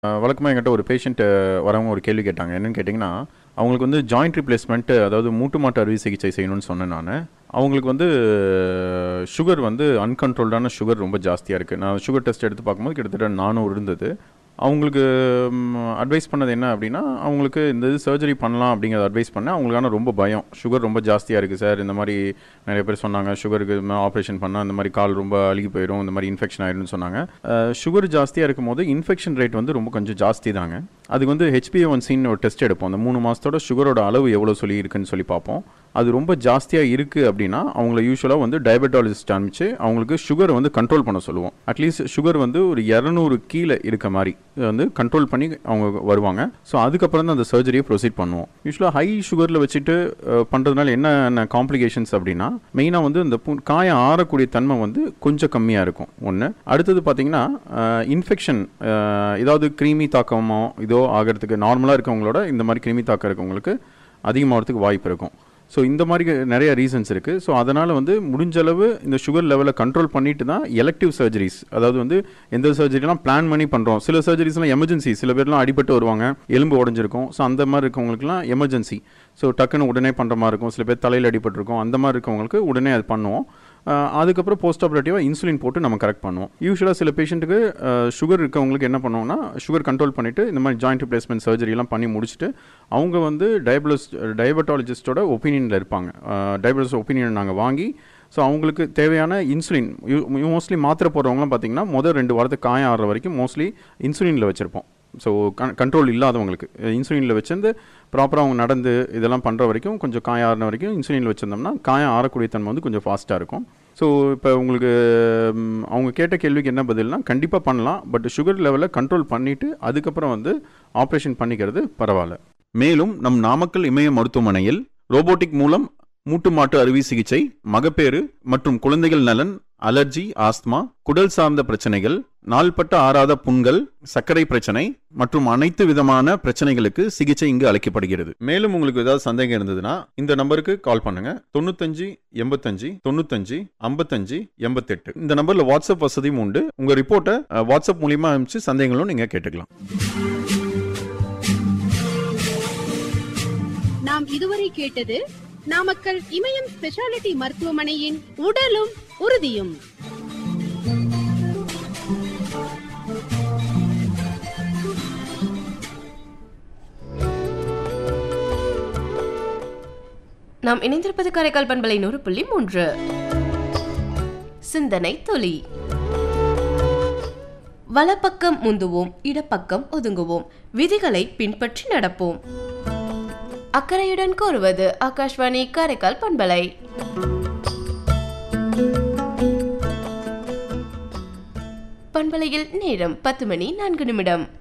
வழக்கமாக என்கிட்ட ஒரு பேஷண்ட் வரவங்க ஒரு கேள்வி கேட்டாங்க என்னன்னு கேட்டிங்கன்னா அவங்களுக்கு வந்து ஜாயிண்ட் ரிப்ளேஸ்மெண்ட் அதாவது மூட்டு மாட்டு அறுவை சிகிச்சை செய்யணும்னு சொன்னேன் நான் அவங்களுக்கு வந்து சுகர் வந்து அன்கண்ட்ரோல்டான சுகர் ரொம்ப ஜாஸ்தியாக இருக்குது நான் சுகர் டெஸ்ட் எடுத்து பார்க்கும்போது கிட்டத்தட்ட நானூறு இருந்தது அவங்களுக்கு அட்வைஸ் பண்ணது என்ன அப்படின்னா அவங்களுக்கு இந்த இது சர்ஜரி பண்ணலாம் அப்படிங்கிறத அட்வைஸ் பண்ணேன் அவங்களுக்கான ரொம்ப பயம் சுகர் ரொம்ப ஜாஸ்தியாக இருக்குது சார் இந்த மாதிரி நிறைய பேர் சொன்னாங்க சுகருக்கு ஆப்ரேஷன் பண்ணால் இந்த மாதிரி கால் ரொம்ப அழுகி போயிடும் இந்த மாதிரி இன்ஃபெக்ஷன் ஆயிரும்னு சொன்னாங்க சுகர் ஜாஸ்தியாக இருக்கும் போது இன்ஃபெக்ஷன் ரேட் வந்து ரொம்ப கொஞ்சம் ஜாஸ்தி தாங்க அதுக்கு வந்து ஹெச்பிஏ ஒன் சின்னு ஒரு டெஸ்ட் எடுப்போம் அந்த மூணு மாதத்தோட சுகரோட அளவு எவ்வளோ சொல்லி இருக்குன்னு சொல்லி பார்ப்போம் அது ரொம்ப ஜாஸ்தியாக இருக்குது அப்படின்னா அவங்கள யூஸ்வலாக வந்து டயபெட்டாலஜிஸ்ட் அனுப்பிச்சு அவங்களுக்கு சுகரை வந்து கண்ட்ரோல் பண்ண சொல்லுவோம் அட்லீஸ்ட் சுகர் வந்து ஒரு இரநூறு கீழே இருக்க மாதிரி வந்து கண்ட்ரோல் பண்ணி அவங்க வருவாங்க ஸோ அதுக்கப்புறம் தான் அந்த சர்ஜரியை ப்ரொசீட் பண்ணுவோம் யூஸ்வலாக ஹை சுகரில் வச்சுட்டு அஹ், பண்ணுறதுனால என்ன காம்ப்ளிகேஷன்ஸ் அப்படின்னா மெயினாக வந்து இந்த புண் காயம் ஆறக்கூடிய தன்மை வந்து கொஞ்சம் கம்மியாக இருக்கும் ஒன்று அடுத்தது பார்த்தீங்கன்னா இன்ஃபெக்ஷன் ஏதாவது கிருமி தாக்கமோ இதோ ஆகிறதுக்கு நார்மலாக இருக்கவங்களோட இந்த மாதிரி கிருமி தாக்கம் இருக்கவங்களுக்கு அதிகமாகிறதுக்கு வாய்ப்பு இருக்கும் ஸோ இந்த மாதிரி நிறைய ரீசன்ஸ் இருக்குது ஸோ அதனால் வந்து முடிஞ்ச அளவு இந்த சுகர் லெவலை கண்ட்ரோல் பண்ணிட்டு தான் எலக்டிவ் சர்ஜரிஸ் அதாவது வந்து எந்த சர்ஜரிலாம் பிளான் பண்ணி பண்ணுறோம் சில சர்ஜரிஸ்லாம் எமர்ஜென்சி சில பேர்லாம் அடிபட்டு வருவாங்க எலும்பு உடஞ்சிருக்கும் ஸோ அந்த மாதிரி இருக்கவங்களுக்குலாம் எமர்ஜென்சி ஸோ டக்குன்னு உடனே பண்ணுற மாதிரி இருக்கும் சில பேர் தலையில் அடிபட்டிருக்கும் அந்த மாதிரி இருக்கவங்களுக்கு உடனே அது பண்ணுவோம் அஹ் அதுக்கப்புறம் போஸ்ட் ஆப்ரேட்டிவாக இன்சுலின் போட்டு நம்ம கரெக்ட் பண்ணுவோம் யூஸ்வலாக சில பேஷண்ட்டுக்கு சுகர் இருக்கவங்களுக்கு என்ன பண்ணுவோம்னா சுகர் கண்ட்ரோல் பண்ணிவிட்டு இந்த மாதிரி ஜாயிண்ட் ரிப்ளேஸ்மெண்ட் சர்ஜரிலாம் பண்ணி முடிச்சுட்டு அவங்க வந்து டயபலஸ் டயபட்டாலஜிஸ்டோட ஒப்பீனியனில் இருப்பாங்க டயபலஸ் ஒப்பீனியன் நாங்கள் வாங்கி ஸோ அவங்களுக்கு தேவையான இன்சுலின் மோஸ்ட்லி மாத்திரை போடுறவங்களாம் பார்த்தீங்கன்னா முதல் ரெண்டு வாரத்துக்கு காயம் ஆடுற வரைக்கும் மோஸ்ட்லி இன்சுலினில் வச்சுருப்போம் ஸோ கண்ட்ரோல் இல்லாதவங்களுக்கு இன்சுலினில் வச்சிருந்து ப்ராப்பராக அவங்க நடந்து இதெல்லாம் பண்ணுற வரைக்கும் கொஞ்சம் காயம் ஆறின வரைக்கும் இன்சுலினில் வச்சுருந்தோம்னா காயம் ஆறக்கூடிய தன்மை வந்து கொஞ்சம் ஃபாஸ்ட்டாக இருக்கும் ஸோ இப்போ உங்களுக்கு ம், அவங்க கேட்ட கேள்விக்கு என்ன பதில்னா கண்டிப்பாக பண்ணலாம் பட் சுகர் லெவலை கண்ட்ரோல் பண்ணிவிட்டு அதுக்கப்புறம் வந்து ஆப்ரேஷன் பண்ணிக்கிறது பரவாயில்ல மேலும் நம் நாமக்கல் இமய மருத்துவமனையில் ரோபோட்டிக் மூலம் மூட்டு மாட்டு அறுவை சிகிச்சை மகப்பேறு மற்றும் குழந்தைகள் நலன் அலர்ஜி ஆஸ்துமா குடல் சார்ந்த பிரச்சனைகள் நாள்பட்ட ஆறாத புண்கள் சர்க்கரை பிரச்சனை மற்றும் அனைத்து விதமான பிரச்சனைகளுக்கு சிகிச்சை இங்கு அளிக்கப்படுகிறது மேலும் உங்களுக்கு ஏதாவது சந்தேகம் இருந்ததுன்னா இந்த நம்பருக்கு கால் பண்ணுங்க தொண்ணூத்தஞ்சு எண்பத்தஞ்சு தொண்ணூத்தஞ்சு ஐம்பத்தஞ்சு எண்பத்தெட்டு இந்த நம்பர்ல வாட்ஸ்அப் வசதியும் உண்டு உங்க ரிப்போர்ட்டை அஹ், வாட்ஸ்அப் மூலியமா அனுப்பிச்சு சந்தேகங்களும் நீங்க கேட்டுக்கலாம் நாம் இதுவரை கேட்டது நாமக்கல் இமயம் ஸ்பெஷாலிட்டி மருத்துவமனையின் உடலும் உறுதியும் நாம் இணைந்திருப்பது காரைக்கால் பண்பலை நூறு புள்ளி மூன்று சிந்தனை தொலி வலப்பக்கம் முந்துவோம் இடப்பக்கம் ஒதுங்குவோம் விதிகளை பின்பற்றி நடப்போம் அக்கறையுடன் கூறுவது ஆகாஷ்வாணி காரைக்கால் பண்பலை பண்பலையில் நேரம் பத்து மணி நான்கு நிமிடம்